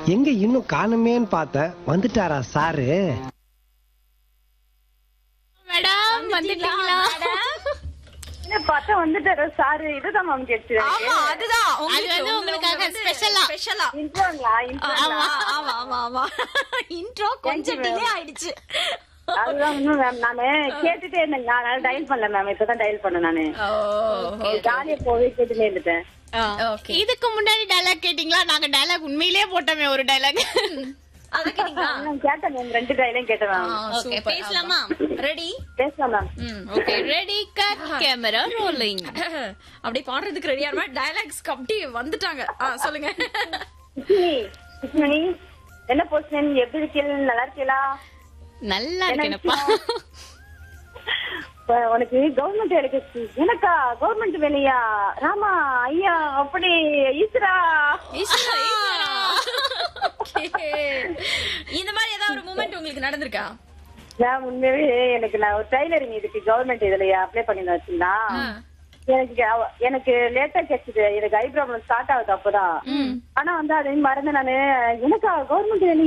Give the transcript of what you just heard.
எங்க இன்னும் காணுமேன்னு பார்த்தேன் வந்துட்டாரா சாரு மேடம் வந்துட்டீங்களா என்ன பார்த்தா வந்துட்டாரு சாரு இதுதான் மேம் கேட்டு ஆமா அதுதான் அது உங்களுக்கு வந்து உங்களுக்காக ஸ்பெஷலா ஸ்பெஷலா இன்ட்ரோங்களா ஆமா ஆமா ஆமா ஆமா இன்ட்ரோ கொஞ்சம் டிலே ஆயிடுச்சு அதுதான் இன்னும் மேம் நானு கேட்டுட்டே இருந்தேங்க அதனால டயல் பண்ணல மேம் இப்பதான் டயல் பண்ணேன் நானு ஜாலியா போவே கேட்டுட்டே இருந்துட்டேன் ஓகே இதுக்கு முன்னாடி டயலாக் கேட்டீங்களா நாங்க டயலாக் உண்மையிலேயே போட்டோமே ஒரு டயலாக் அத கேட்டீங்களா நான் கேட்டேன் மேம் ரெண்டு டயலையும் கேட்டேன் மேம் ஓகே பேசலாமா ரெடி பேசலாம் மேம் ம் okay ready cut camera rolling அப்படியே பாடுறதுக்கு ரெடியா இருமா டயலாக்ஸ்க்கு அப்படியே வந்துட்டாங்க ஆ சொல்லுங்க கிருஷ்ணி கிருஷ்ணனி என்ன போஸ்டன் எப்படி இருக்கீங்க நல்லா இருக்கீங்களா நல்லா இருக்கேனப்பா இப்ப உனக்கு கவர்மெண்ட் வேலை கிடைச்சு எனக்கா கவர்மெண்ட் வேலையா ராமா ஐயா அப்படி ஈஸ்வரா Okay. இந்த மாதிரி ஏதாவது ஒரு மூமெண்ட் உங்களுக்கு நடந்திருக்கா நான் உண்மையாவே எனக்கு நான் ஒரு டைலரிங் இதுக்கு கவர்மெண்ட் இதுல அப்ளை பண்ணி வச்சிருந்தா எனக்கு அவ- எனக்கு லேட்டா கிடைச்சது எனக்கு ஐ ப்ராப்ளம் ஸ்டார்ட் ஆகுது அப்பதான் ஆனா வந்து அதை மறந்து நானு எனக்கா கவர்மெண்ட் வேலை